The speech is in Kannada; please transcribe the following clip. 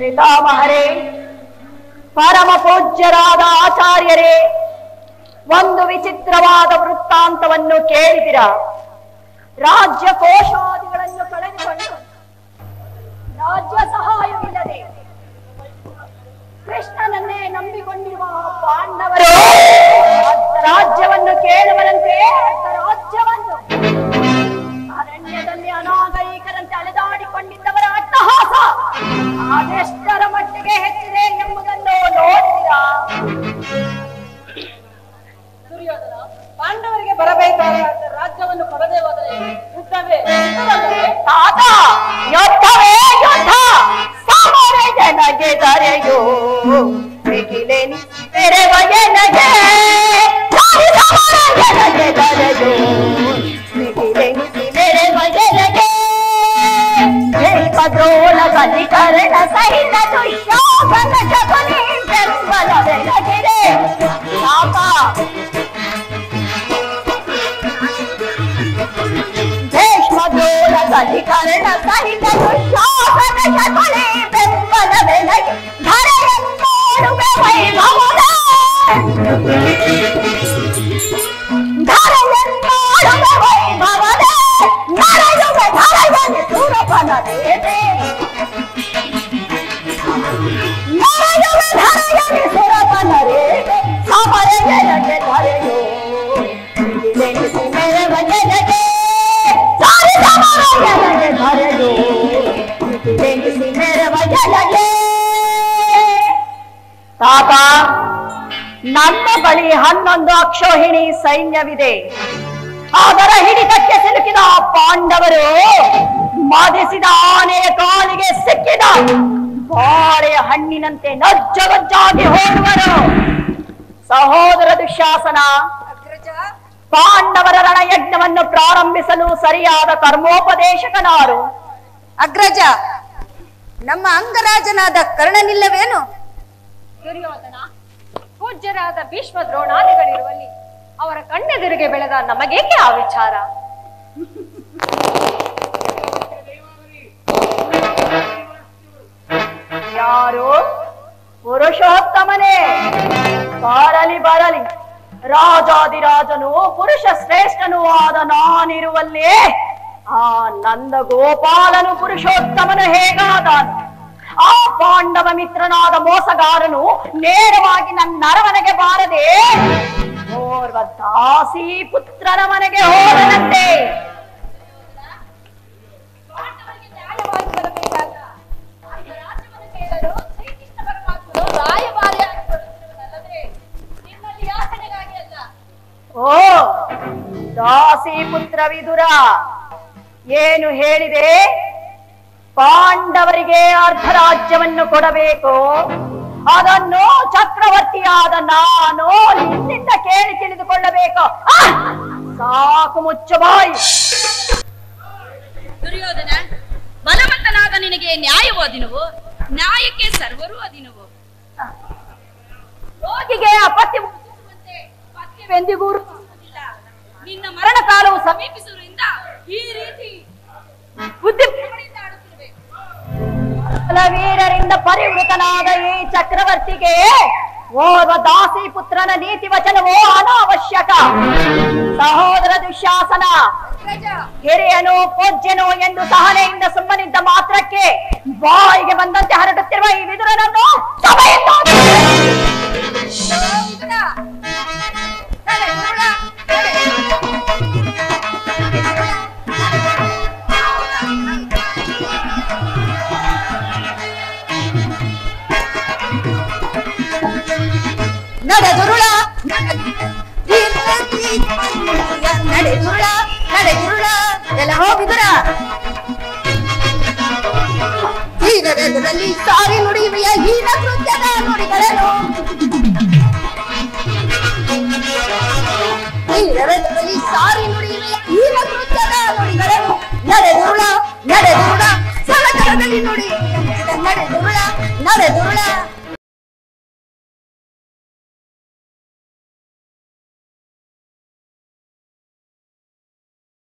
ಪಿತಾಮಹರೇ ಪರಮ ಪೂಜ್ಯರಾದ ಆಚಾರ್ಯರೇ ಒಂದು ವಿಚಿತ್ರವಾದ ವೃತ್ತಾಂತವನ್ನು ಕೇಳಿದಿರ ರಾಜ್ಯ ಕೋಶಾದಿಗಳನ್ನು ಕಳೆದುಕೊಂಡು ರಾಜ್ಯ ಸಹಾಯವಿಲ್ಲದೆ ಕೃಷ್ಣನನ್ನೇ ನಂಬಿಕೊಂಡಿರುವ ಪಾಂಡವರು ರಾಜ್ಯವನ್ನು ಕೇಳುವರಂತೆ ರಾಜ್ಯವನ್ನು ಅರಣ್ಯದಲ್ಲಿ ಅನಾಗರಿಕರಂತೆ ಅಲೆದಾಡಿಕೊಂಡಿದ್ದವರ ಅಟ್ಟಹಾಸ ಅದೆಷ್ಟರ ಮಟ್ಟಿಗೆ ಹೆಚ್ಚಿದೆ ಎಂಬುದನ್ನು ನೋಡಿದಿರಾ ದುರ್ಯೋಧನ ಪಾಂಡವರಿಗೆ ಬರಬೇಕಾದ ರಾಜ್ಯವನ್ನು ಕೊಡದೆ ಹೋದರೆ ಯುದ್ಧವೇ ಯುದ್ಧವಲ್ಲವೇ? ತಾತ ಯುದ್ಧವೇ ಯುದ್ಧ ಸಮರ ಜನಗೆ ದರೆಯೋ ಮಿಗಿಲೇನಿ ತೆರೆವ ಜನಗೆ ದಾರಿ ಸಮರ ಜನಗೆ ದರೆಯೋ ಮಿಗಿಲೇನಿ ತೆರೆವ ಜನಗೆ ಜೈಪದ್ರೋಳ ಕಲಿಕರಣ ಸಹಿತ ದುಶ್ಯಾಸನ ಶಕುನಿ ಬೆಂಬಲ ಬೆಳಗಿದೆ ತಾತ ಭೀಷ್ಮದೋಳ ಕಲಿಕರಣ ಸಹಿತ ದುಶ್ಯಾಸನ ಶಕುನಿ ಬೆಂಬಲ ಬೆಳಗಿ ಧರೆಯನ್ನೋಡುವೆ ವೈಭವದ ಧರೆಯನ್ನೋಡುವೆ ವೈಭವದ ನರೆಯುವೆ ಧರೆಯನಿ ಸುರಪನ ದೇವೆ ನರೆಯುವೆ ಧರೆಯನಿ ಸುರಪನ ರೇವೆ ಸಮರ ಜನಗೆ ಧರೆಯೋ ನೆನೆಸಿ ಮೆರವ ಜನಗೆ ಸಾರಿ ಸಮರ ಜನಗೆ ಧರೆಯೋ ನೆನೆಸಿ ಮೆರವ ಜನಗೆ ತಾತ ನನ್ನ ಬಳಿ ಹನ್ನೊಂದು ಅಕ್ಷೋಹಿಣಿ ಸೈನ್ಯವಿದೆ ಅದರ ಹಿಡಿತಕ್ಕೆ ಸಿಲುಕಿದ ಆ ಪಾಂಡವರು ಮದಿಸಿದ ಆನೆಯ ಕಾಲಿಗೆ ಸಿಕ್ಕಿದ ಬಾಳೆಯ ಹಣ್ಣಿನಂತೆ ನಜ್ಜಗಜ್ಜಾಗಿ ಹೋಗುವರು ಸಹೋದರ ದುಶ್ಯಾಸನ ಅಗ್ರಜ ಪಾಂಡವರ ರಣಯಜ್ಞವನ್ನು ಪ್ರಾರಂಭಿಸಲು ಸರಿಯಾದ ಕರ್ಮೋಪದೇಶಕನಾರು ಅಗ್ರಜ ನಮ್ಮ ಅಂಗರಾಜನಾದ ಕರ್ಣನಿಲ್ಲವೇನು ದುರ್ಯೋಧನ ಪೂಜ್ಯರಾದ ಭೀಷ್ಮ ದ್ರೋಣಾದಿಗಳಿರುವಲ್ಲಿ ಅವರ ಕಣ್ಣೆದುರಿಗೆ ಬೆಳೆದ ನಮಗೇಕೆ ಆ ವಿಚಾರ ಯಾರು ಪುರುಷೋತ್ತಮನೇ ಬಾರಲಿ ಬರಲಿ ರಾಜಾದಿರಾಜನು ಪುರುಷ ಶ್ರೇಷ್ಠನೂ ಆದ ನಾನಿರುವಲ್ಲೇ ಆ ನಂದ ಗೋಪಾಲನು ಪುರುಷೋತ್ತಮನು ಹೇಗಾದಾನು ಆ ಪಾಂಡವ ಮಿತ್ರನಾದ ಮೋಸಗಾರನು ನೇರವಾಗಿ ನನ್ನ ಅರಮನೆಗೆ ಬಾರದೆ ಓರ್ವ ದಾಸಿ ಪುತ್ರನ ಮನೆಗೆ ಹೋದನಂತೆ ಪಾಂಡವರಿಗೆ ನ್ಯಾಯವಾಗಿ ಬರಬೇಕಾದ ಅಂಗರಾಜ್ಯವನ್ನು ಕೇಳಲು ಶ್ರೀಕೃಷ್ಣ ಪರಮಾತ್ಮನು ರಾಯಭಾರಿಯಾಗಿ ಬರುತ್ತಿರುವುದಲ್ಲದೆ ನಿಮ್ಮಲ್ಲಿ ಯಾತನೆಗಾಗಿ ಅಲ್ಲ ಓ ದಾಸಿ ಪುತ್ರ ವಿದುರ ಏನು ಹೇಳಿದೆ ಪಾಂಡವರಿಗೆ ಅರ್ಧ ರಾಜ್ಯವನ್ನು ಕೊಡಬೇಕು ಅದನ್ನು ಚಕ್ರವರ್ತಿಯಾದ ನಾನು ನಿನ್ನಿಂದ ಕೇಳಿ ತಿಳಿದುಕೊಳ್ಳಬೇಕು ಆ! ಸಾಕು ಮುಚ್ಚು ಬಾಯಿ ದುರ್ಯೋಧನ ಬಲವಂತನಾದ ನಿನಗೆ ನ್ಯಾಯವೋ ಅದಿನುವು ನ್ಯಾಯಕ್ಕೆ ಸರ್ವರೂ ಅದಿನುವು ರೋಗಿಗೆ ಅಪತ್ಯ ಮುಗಿಸುವಂತೆ ಪಥ್ಯವೆಂದಿಗೂ ರೂಪಿಸುವುದಿಲ್ಲ. ನಿನ್ನ ಮರಣ ಕಾಲವು ಸಮೀಪಿಸುವುದರಿಂದ ಈ ರೀತಿ ಬುದ್ಧಿ ಭ್ರಮಣೆಯಿಂದ ಆಡುತ್ತಿರುವೆ ವೀರರಿಂದ ಪರಿವೃತನಾದ ಈ ಚಕ್ರವರ್ತಿಗೆ ಓರ್ವ ದಾಸಿ ಪುತ್ರನ ನೀತಿ ವಚನವೋ ಅನಾವಶ್ಯಕ ಸಹೋದರ ದುಶ್ಯಾಸನ ಅಗ್ರಜ ಹಿರಿಯನು ಪೂಜ್ಯನು ಎಂದು ಸಹನೆಯಿಂದ ಸುಮ್ಮನಿದ್ದ ಮಾತ್ರಕ್ಕೆ ಬಾಯಿಗೆ ಬಂದಂತೆ ಹರಡುತ್ತಿರುವ ಈ ವಿದುರನನ್ನು ಸಭೆಯಿಂದ ಮಿಥುನ, ನಡೆ, ಮಿಥುನ, ನಡೆ. ನಡೆ ದುರುಳ ನಡೆ ದುರುಳ ನಡೆ ದುರುಳ ಎಲ್ಲ ಹೋಗಿದುರ ಈ ನಗರದಲ್ಲಿ ಸಾರಿ ನುಡಿಯುವೆಯ ಹೀನ ಕೃತ್ಯದ ನುಡಿಗಳೇನು ಈ ನಗರದಲ್ಲಿ ಸಾರಿ ನುಡಿಯುವೆಯ ಹೀನ ಕೃತ್ಯದ ನುಡಿಗಳೇನು ನಡೆ ದುರುಳ ನಡೆ ದುರುಳ ಸಲಕರದಲ್ಲಿ ನುಡಿ ನಡೆ ದುರುಳ ನಡೆ ದುರುಳ